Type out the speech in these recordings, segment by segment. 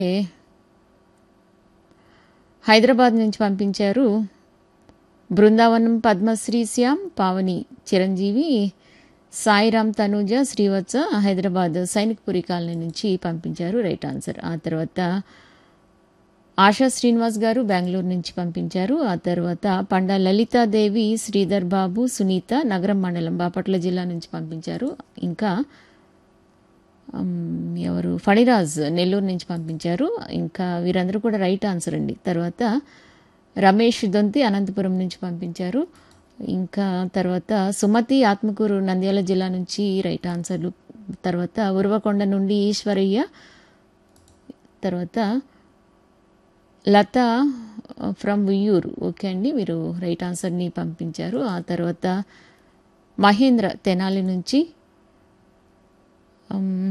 ఏ హైదరాబాద్ నుంచి పంపించారు బృందావనం పద్మశ్రీ శ్యామ్ పావని చిరంజీవి సాయిరామ్ తనూజ శ్రీవత్స హైదరాబాద్ సైనిక్పురి కాలనీ నుంచి పంపించారు రైట్ ఆన్సర్ ఆ తర్వాత ఆశా శ్రీనివాస్ గారు బెంగళూరు నుంచి పంపించారు ఆ తర్వాత పండా లలితాదేవి శ్రీధర్ బాబు సునీత నగరం మండలం బాపట్ల జిల్లా నుంచి పంపించారు ఇంకా ఉమ్, ఎవరు ఫణిరాజ్ నెల్లూరు నుంచి పంపించారు ఇంకా వీరందరూ కూడా రైట్ ఆన్సర్ అండి తర్వాత రమేష్ దొంతి అనంతపురం నుంచి పంపించారు ఇంకా తర్వాత సుమతి ఆత్మకూరు నంద్యాల జిల్లా నుంచి రైట్ ఆన్సర్లు తర్వాత ఉరవకొండ నుండి ఈశ్వరయ్య తర్వాత లత ఫ్రమ్ ఉయ్యూరు ఓకే అండి మీరు రైట్ ఆన్సర్ని పంపించారు ఆ తర్వాత మహేంద్ర తెనాలి నుంచి ఉమ్,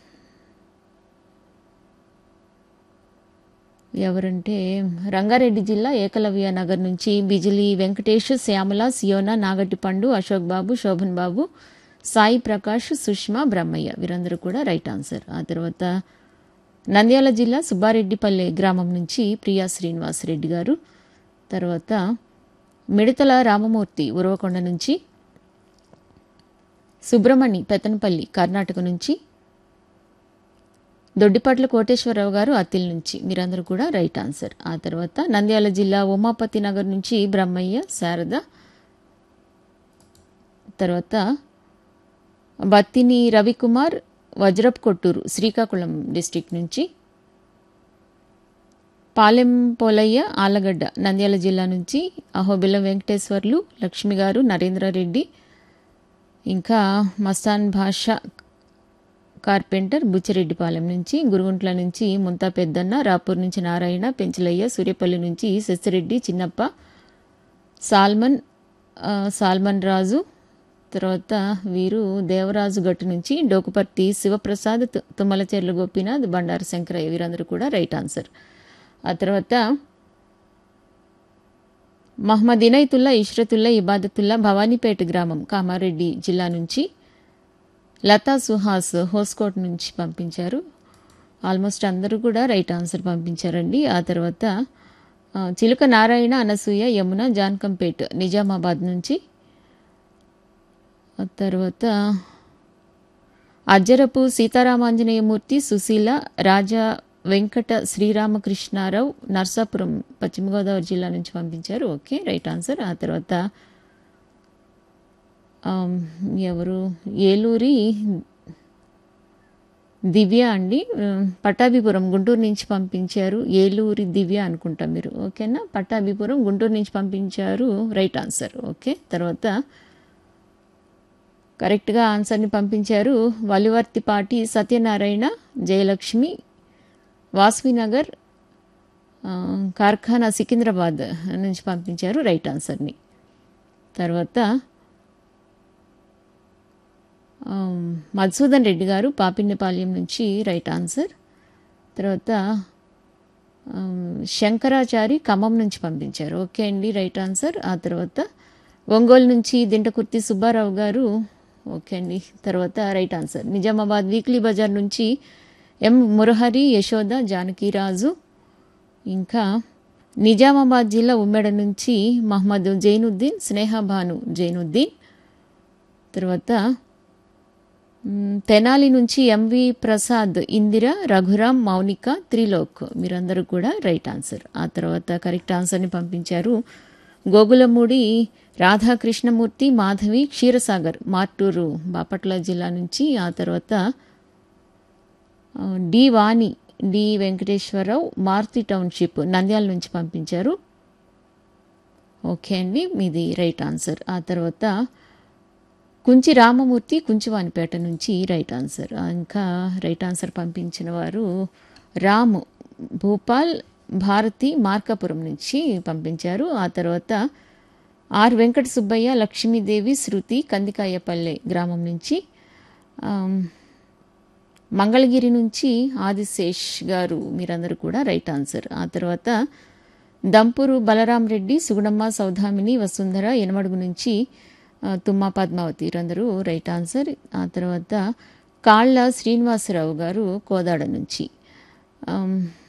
ఎవరంటే రంగారెడ్డి జిల్లా ఏకలవ్య నగర్ నుంచి బిజిలి వెంకటేష్ శ్యామల సియోన నాగటిపండు అశోక్ బాబు శోభన్ బాబు సాయి ప్రకాష్ సుష్మా బ్రహ్మయ్య వీరందరూ కూడా రైట్ ఆన్సర్ ఆ తర్వాత నంద్యాల జిల్లా సుబ్బారెడ్డిపల్లె గ్రామం నుంచి ప్రియా శ్రీనివాస్ రెడ్డి గారు తర్వాత మిడతల రామమూర్తి ఉరవకొండ నుంచి సుబ్రమణి పెతనపల్లి కర్ణాటక నుంచి దొడ్డిపట్ల కోటేశ్వరరావు గారు అత్తిల్ నుంచి మీరందరూ కూడా రైట్ ఆన్సర్ ఆ తర్వాత నంద్యాల జిల్లా ఉమాపతి నగర్ నుంచి బ్రహ్మయ్య శారద తర్వాత బత్తిని రవికుమార్ వజ్రప్ కొట్టూరు శ్రీకాకుళం డిస్టిక్ నుంచి పాలెం పోలయ్య ఆలగడ్డ నంద్యాల జిల్లా నుంచి అహోబిల్లం వెంకటేశ్వర్లు లక్ష్మి గారు నరేంద్రారెడ్డి ఇంకా మస్తాన్ భాష కార్పెంటర్ బుచ్చిరెడ్డిపాలెం నుంచి గురుగుంట్ల నుంచి ముంతా పెద్దన్న రాపూర్ నుంచి నారాయణ పెంచలయ్య సూర్యపల్లి నుంచి శశిరెడ్డి చిన్నప్ప సాల్మన్ ఆ, సాల్మన్ రాజు తర్వాత వీరు దేవరాజు గట్టు నుంచి డోకుపర్తి శివప్రసాద్ తు- తుమ్మలచెర్ల గోపీనాథ్ బండారు శంకరయ్య వీరందరూ కూడా రైట్ ఆన్సర్ ఆ తర్వాత మహమ్మద్ ఇనైతుల్లా ఇష్రతుల్లా ఇబాదతుల్లా భవానీపేట గ్రామం కామారెడ్డి జిల్లా నుంచి లతా సుహాస్ హోస్కోట్ నుంచి పంపించారు ఆల్మోస్ట్ అందరూ కూడా రైట్ ఆన్సర్ పంపించారండి ఆ తర్వాత ఆ, చిలుక నారాయణ అనసూయ యమున జాన్కంపేట్ నిజామాబాద్ నుంచి ఆ తర్వాత అజ్జరపు సీతారామాంజనేయమూర్తి సుశీల రాజా వెంకట శ్రీరామకృష్ణారావు నర్సాపురం పశ్చిమ గోదావరి జిల్లా నుంచి పంపించారు ఓకే రైట్ ఆన్సర్ ఆ తర్వాత ఆమ్, ఎవరు ఏలూరి దివ్య అండి ఉమ్, పట్టాభిపురం గుంటూరు నుంచి పంపించారు ఏలూరి దివ్య అనుకుంటా మీరు ఓకేనా పట్టాభిపురం గుంటూరు నుంచి పంపించారు రైట్ ఆన్సర్ ఓకే తర్వాత కరెక్ట్గా ఆన్సర్ని పంపించారు వలివర్తిపాటి సత్యనారాయణ జయలక్ష్మి వాస్వినగర్ ఆ, కార్ఖానా సికింద్రాబాద్ నుంచి పంపించారు రైట్ ఆన్సర్ని తర్వాత ఆ, మధుసూదన్ రెడ్డి గారు పాపిన్నపాలెం నుంచి రైట్ ఆన్సర్ తర్వాత ఆ, శంకరాచారి ఖమ్మం నుంచి పంపించారు ఓకే అండి రైట్ ఆన్సర్ ఆ తర్వాత ఒంగోలు నుంచి దింటకుర్తి సుబ్బారావు గారు ఓకే అండి తర్వాత right answer Nizamabad weekly bazaar నుంచి ఎం మురహరి యశోద జానకిరాజు ఇంకా నిజామాబాద్ జిల్లా ఉమ్మెడ నుంచి మహమ్మద్ జైనుద్దీన్ స్నేహభాను జైనుద్దీన్ తర్వాత మ్, తెనాలి నుంచి ఎంవి ప్రసాద్ ఇందిర రఘురామ్ మౌనిక త్రిలోక్ మీరందరూ కూడా రైట్ ఆన్సర్ ఆ తర్వాత కరెక్ట్ ఆన్సర్ని పంపించారు గోగులమూడి రాధాకృష్ణమూర్తి మాధవి క్షీరసాగర్ మార్టూరు బాపట్ల జిల్లా నుంచి ఆ తర్వాత ఆ, D Vani D Venkateswararao Maruti township Nandyal నుంచి పంపించారు ఓకే అండి మీది రైట్ ఆన్సర్ ఆ తర్వాత కుంచి రామమూర్తి కుంచివానిపేట నుంచి రైట్ ఆన్సర్ ఆ, ఇంకా రైట్ ఆన్సర్ పంపించిన వారు రాము భూపాల్ భారతి మార్కాపురం నుంచి పంపించారు ఆ తర్వాత ఆర్ వెంకట సుబ్బయ్య లక్ష్మీదేవి శృతి కందికాయపల్లె గ్రామం నుంచి ఆమ్, మంగళగిరి నుంచి ఆదిశేష్ గారు మీరందరూ కూడా రైట్ ఆన్సర్ ఆ తర్వాత దంపూరు బలరాం రెడ్డి సుగుణమ్మ సౌధామిని వసుంధర ఎనమడుగు నుంచి ఆ, తుమ్మా పద్మావతి వీరందరూ రైట్ ఆన్సర్ ఆ తర్వాత కాళ్ళ శ్రీనివాసరావు గారు కోదాడ నుంచి ఆమ్,